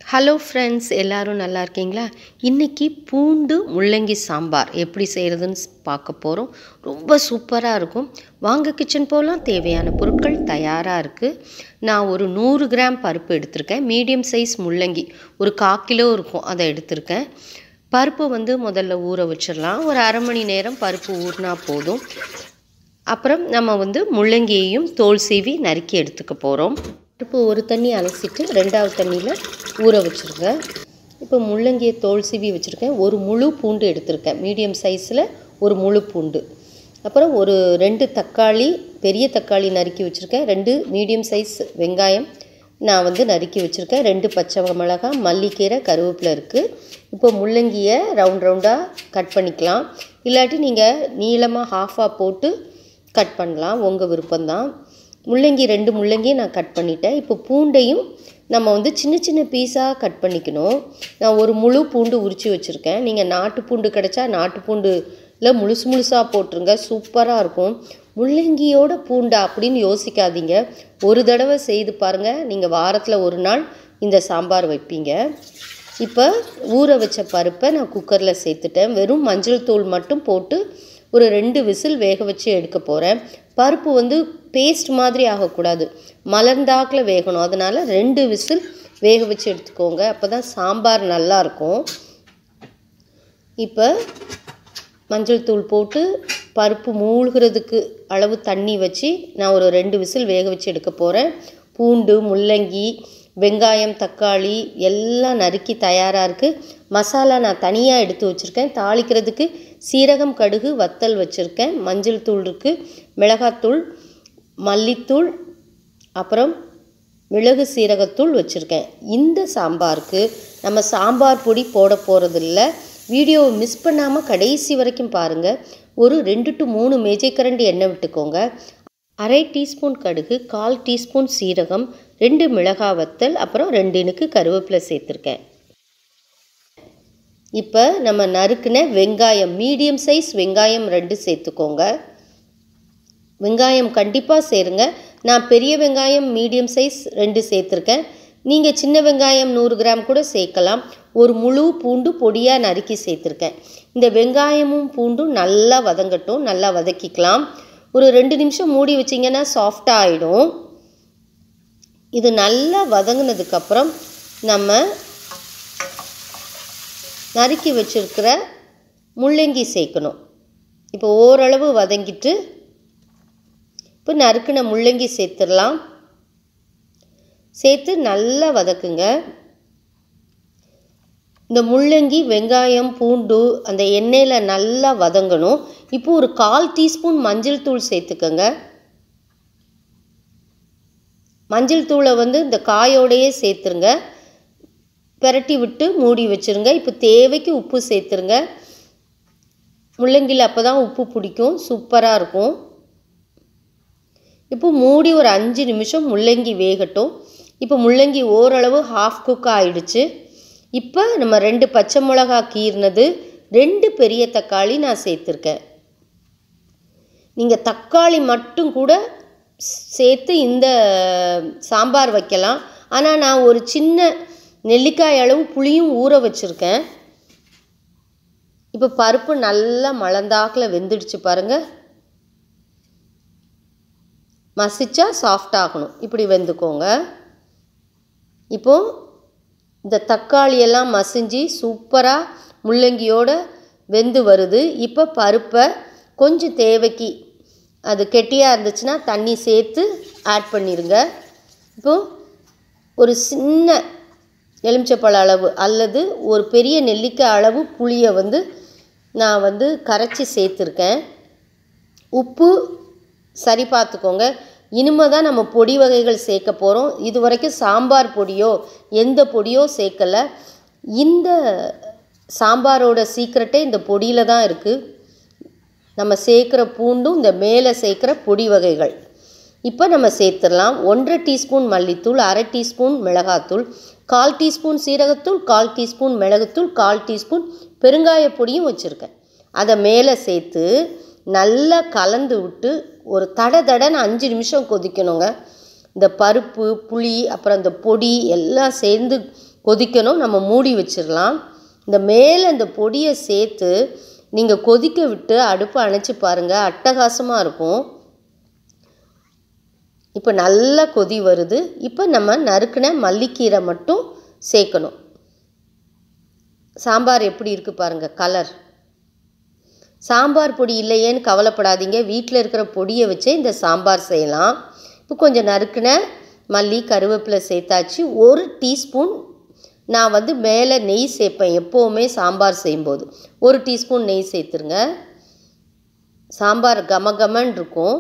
hello friends எல்லாரும் நல்லா இருக்கீங்களா இன்றைக்கி பூண்டு முள்ளங்கி சாம்பார் எப்படி செய்கிறதுன்னு பார்க்க போகிறோம் ரொம்ப சூப்பராக இருக்கும் வாங்க கிச்சன் போகலாம் தேவையான பொருட்கள் தயாராக இருக்குது நான் ஒரு நூறு கிராம் பருப்பு எடுத்திருக்கேன் மீடியம் சைஸ் முள்ளங்கி ஒரு கா கிலோ இருக்கும் அதை எடுத்திருக்கேன் பருப்பு வந்து முதல்ல ஊற வச்சிடலாம் ஒரு அரை மணி நேரம் பருப்பு ஊறினா போதும் அப்புறம் நம்ம வந்து முள்ளங்கியையும் தோல் சீவி நறுக்கி எடுத்துக்க போகிறோம் இப்போ ஒரு தண்ணி அலசிட்டு ரெண்டாவது தண்ணியில் ஊற வச்சுருங்க இப்போ முள்ளங்கியை தோல் சீவி வச்சுருக்கேன் ஒரு முழு பூண்டு எடுத்திருக்கேன் மீடியம் சைஸில் ஒரு முழு பூண்டு அப்புறம் ஒரு ரெண்டு தக்காளி பெரிய தக்காளி நறுக்கி வச்சுருக்கேன் ரெண்டு மீடியம் சைஸ் வெங்காயம் நான் வந்து நறுக்கி வச்சுருக்கேன் ரெண்டு பச்சை மிளகாய் மல்லிக்கீரை கருவேப்பிலை இருக்குது இப்போ முள்ளங்கியை ரவுண்ட் ரவுண்டாக கட் பண்ணிக்கலாம் இல்லாட்டி நீங்கள் நீளமாக ஹாஃபாக போட்டு கட் பண்ணலாம் உங்கள் விருப்பம்தான் முள்ளங்கி ரெண்டு முள்ளங்கி நான் கட் பண்ணிட்டேன் இப்போ பூண்டையும் நம்ம வந்து சின்ன சின்ன பீஸாக கட் பண்ணிக்கணும் நான் ஒரு முழு பூண்டு உரித்து வச்சுருக்கேன் நீங்கள் நாட்டு பூண்டு கிடச்சா நாட்டு பூண்டுல முழுசு முழுசாக போட்டுருங்க சூப்பராக இருக்கும் முள்ளங்கியோட பூண்டா அப்படின்னு யோசிக்காதீங்க ஒரு தடவை செய்து பாருங்கள் நீங்கள் வாரத்தில் ஒரு நாள் இந்த சாம்பார் வைப்பீங்க இப்போ ஊற வச்ச பருப்பை நான் குக்கரில் சேர்த்துட்டேன் வெறும் மஞ்சள் தூள் மட்டும் போட்டு ஒரு ரெண்டு விசில் வேக வச்சு எடுக்க போகிறேன் பருப்பு வந்து பேஸ்ட் மாதிரி ஆகக்கூடாது மலர்ந்தாக்கில் வேகணும் அதனால் ரெண்டு விசில் வேக வச்சு எடுத்துக்கோங்க அப்போ தான் சாம்பார் நல்லாயிருக்கும் இப்போ மஞ்சள் தூள் போட்டு பருப்பு மூழ்கிறதுக்கு அளவு தண்ணி வச்சு நான் ஒரு ரெண்டு விசில் வேக வச்சு எடுக்க போகிறேன் பூண்டு முள்ளங்கி வெங்காயம் தக்காளி எல்லாம் நறுக்கி தயாராக இருக்குது மசாலா நான் தனியாக எடுத்து வச்சுருக்கேன் தாளிக்கிறதுக்கு சீரகம் கடுகு வத்தல் வச்சுருக்கேன் மஞ்சள் தூள் இருக்குது மிளகாத்தூள் மல்லித்தூள் அப்புறம் மிளகு சீரகத்தூள் வச்சுருக்கேன் இந்த சாம்பாருக்கு நம்ம சாம்பார் பொடி போட போகிறதில்ல வீடியோவை மிஸ் பண்ணாமல் கடைசி வரைக்கும் பாருங்கள் ஒரு ரெண்டு டு மூணு மேஜைக்கரண்டி எண்ணெய் விட்டுக்கோங்க அரை டீஸ்பூன் கடுகு கால் டீஸ்பூன் சீரகம் ரெண்டு மிளகாய் வத்தல் அப்புறம் ரெண்டு இனுக்கு கருவேப்பிலை சேர்த்துருக்கேன் இப்போ நம்ம நறுக்குன வெங்காயம் மீடியம் சைஸ் வெங்காயம் ரெண்டு சேர்த்துக்கோங்க வெங்காயம் கண்டிப்பாக சேருங்க நான் பெரிய வெங்காயம் மீடியம் சைஸ் ரெண்டு சேர்த்துருக்கேன் நீங்கள் சின்ன வெங்காயம் நூறு கிராம் கூட சேர்க்கலாம் ஒரு முழு பூண்டு பொடியாக நறுக்கி சேர்த்துருக்கேன் இந்த வெங்காயமும் பூண்டும் நல்லா வதங்கட்டும் நல்லா வதக்கிக்கலாம் ஒரு ரெண்டு நிமிஷம் மூடி வச்சிங்கன்னா சாஃப்டாக ஆகிடும் இது நல்லா வதங்கினதுக்கப்புறம் நம்ம நறுக்கி வச்சுருக்கிற முள்ளங்கி சேர்க்கணும் இப்போ ஓரளவு வதங்கிட்டு இப்போ நறுக்கின முள்ளங்கி சேர்த்துடலாம் சேர்த்து நல்லா வதக்குங்க இந்த முள்ளங்கி வெங்காயம் பூண்டு அந்த எண்ணெயில் நல்லா வதங்கணும் இப்போ ஒரு கால் டீஸ்பூன் மஞ்சள் தூள் சேர்த்துக்கோங்க மஞ்சள் தூளை வந்து இந்த காயோடையே சேர்த்துருங்க பெரட்டி விட்டு மூடி வச்சுருங்க இப்போ தேவைக்கு உப்பு சேர்த்துருங்க முள்ளங்கியில் அப்போ தான் உப்பு பிடிக்கும் சூப்பராக இருக்கும் இப்போ மூடி ஒரு அஞ்சு நிமிஷம் முள்ளங்கி வேகட்டும் இப்போ முள்ளங்கி ஓரளவு ஹாஃப் குக் ஆயிடுச்சு இப்போ நம்ம ரெண்டு பச்சை மிளகா கீர்னது ரெண்டு பெரிய தக்காளி நான் சேர்த்துருக்கேன் நீங்கள் தக்காளி மட்டும் கூட சேர்த்து இந்த சாம்பார் வைக்கலாம் ஆனால் நான் ஒரு சின்ன நெல்லிக்காய் அளவு புளியும் ஊற வச்சுருக்கேன் இப்போ பருப்பு நல்லா மலர்ந்தாக்கில் வெந்துடுச்சு பாருங்கள் மசிச்சா சாஃப்ட் ஆகணும் இப்படி வெந்துக்கோங்க இப்போது இந்த தக்காளியெல்லாம் மசிஞ்சு சூப்பராக முள்ளங்கியோடு வெந்து வருது இப்போ பருப்பை கொஞ்சம் தேவைக்கு அது கெட்டியாக இருந்துச்சுன்னா தண்ணி சேர்த்து ஆட் பண்ணிடுங்க இப்போது ஒரு சின்ன எலுமிச்சப்பழ அளவு அல்லது ஒரு பெரிய நெல்லிக்காய் அளவு புளியை வந்து நான் வந்து கரைச்சி சேர்த்துருக்கேன் உப்பு சரி பார்த்துக்கோங்க இனிமே தான் நம்ம பொடி வகைகள் சேர்க்க போகிறோம் இது வரைக்கும் சாம்பார் பொடியோ எந்த பொடியோ சேர்க்கலை இந்த சாம்பாரோட சீக்கிரட்டே இந்த பொடியில் தான் இருக்குது நம்ம சேர்க்குற பூண்டும் இந்த மேலே சேர்க்குற பொடி வகைகள் இப்போ நம்ம சேர்த்துடலாம் ஒன்றரை டீஸ்பூன் மல்லித்தூள் அரை டீஸ்பூன் மிளகாத்தூள் கால் டீஸ்பூன் சீரகத்தூள் கால் டீஸ்பூன் மிளகுத்தூள் கால் டீஸ்பூன் பெருங்காய பொடியும் வச்சுருக்கேன் அதை மேலே சேர்த்து நல்லா கலந்து விட்டு ஒரு தட தடன்னு அஞ்சு நிமிஷம் கொதிக்கணுங்க இந்த பருப்பு புளி அப்புறம் இந்த பொடி எல்லாம் சேர்ந்து கொதிக்கணும் நம்ம மூடி வச்சிடலாம் இந்த மேலே இந்த பொடியை சேர்த்து நீங்கள் கொதிக்க விட்டு அடுப்பை அணைச்சி பாருங்கள் அட்டகாசமாக இருக்கும் இப்போ நல்லா கொதி வருது இப்போ நம்ம நறுக்கின மல்லிக்கீரை மட்டும் சேர்க்கணும் சாம்பார் எப்படி இருக்குது பாருங்கள் கலர் சாம்பார் பொடி இல்லையேன்னு கவலைப்படாதீங்க வீட்டில் இருக்கிற பொடியை வச்சே இந்த சாம்பார் செய்யலாம் இப்போ கொஞ்சம் நறுக்கின மல்லி கருவேப்பிலை சேர்த்தாச்சு ஒரு டீஸ்பூன் நான் வந்து மேலே நெய் சேர்ப்பேன் எப்போவுமே சாம்பார் செய்யும்போது ஒரு டீஸ்பூன் நெய் சேர்த்துருங்க சாம்பார் கமகமன் இருக்கும்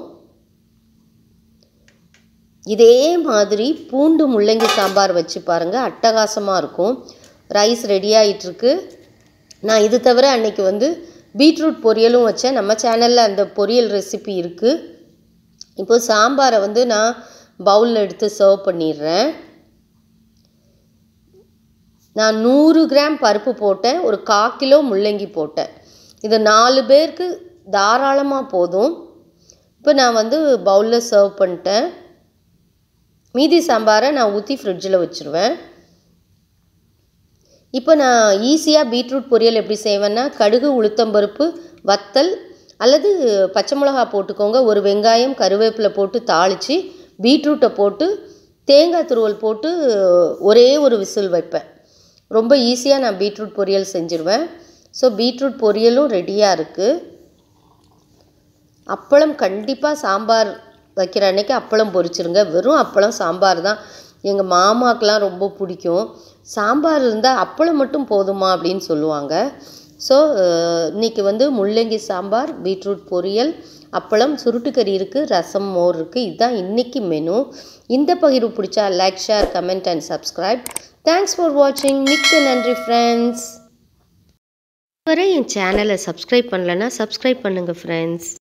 இதே மாதிரி பூண்டு முள்ளங்கி சாம்பார் வச்சு பாருங்கள் அட்டகாசமாக இருக்கும் ரைஸ் ரெடி ஆகிட்டுருக்கு நான் இது தவிர அன்னைக்கு வந்து பீட்ரூட் பொரியலும் வச்சேன் நம்ம சேனலில் அந்த பொரியல் ரெசிபி இருக்குது இப்போ சாம்பாரை வந்து நான் பவுலில் எடுத்து சர்வ் பண்ணிடுறேன் நான் நூறு கிராம் பருப்பு போட்டேன் ஒரு கா கிலோ முள்ளங்கி போட்டேன் இது நாலு பேருக்கு தாராளமாக போதும் இப்போ நான் வந்து பவுலில் சர்வ் பண்ணிட்டேன் மீதி சாம்பாரை நான் ஊற்றி ஃப்ரிட்ஜில் வச்சுருவேன் இப்போ நான் ஈஸியாக பீட்ரூட் பொரியல் எப்படி செய்வேன்னா கடுகு உளுத்தம்பருப்பு வத்தல் அல்லது பச்சை மிளகா போட்டுக்கோங்க ஒரு வெங்காயம் கருவேப்பிலை போட்டு தாளித்து பீட்ரூட்டை போட்டு தேங்காய் துருவல் போட்டு ஒரே ஒரு விசில் வைப்பேன் ரொம்ப ஈஸியாக நான் பீட்ரூட் பொரியல் செஞ்சுருவேன் ஸோ பீட்ரூட் பொரியலும் ரெடியாக இருக்குது அப்பளம் கண்டிப்பாக சாம்பார் வைக்கிற அன்னைக்கு அப்பளம் பொரிச்சிருங்க வெறும் அப்பளம் சாம்பார் தான் எங்கள் மாமாக்கெலாம் ரொம்ப பிடிக்கும் சாம்பார் இருந்தால் அப்பளம் மட்டும் போதுமா அப்படின்னு சொல்லுவாங்க ஸோ இன்றைக்கி வந்து முள்ளங்கி சாம்பார் பீட்ரூட் பொரியல் அப்பளம் சுருட்டுக்கறி இருக்குது ரசம் மோர் இருக்குது இதுதான் இன்றைக்கி மெனு இந்த பகிர்வு பிடிச்சா like share comment and subscribe thanks for வாட்சிங் மிக்க நன்றி ஃப்ரெண்ட்ஸ் வரை என் சேனலை சப்ஸ்கிரைப் பண்ணலன்னா சப்ஸ்கிரைப் பண்ணுங்கள் ஃப்ரெண்ட்ஸ்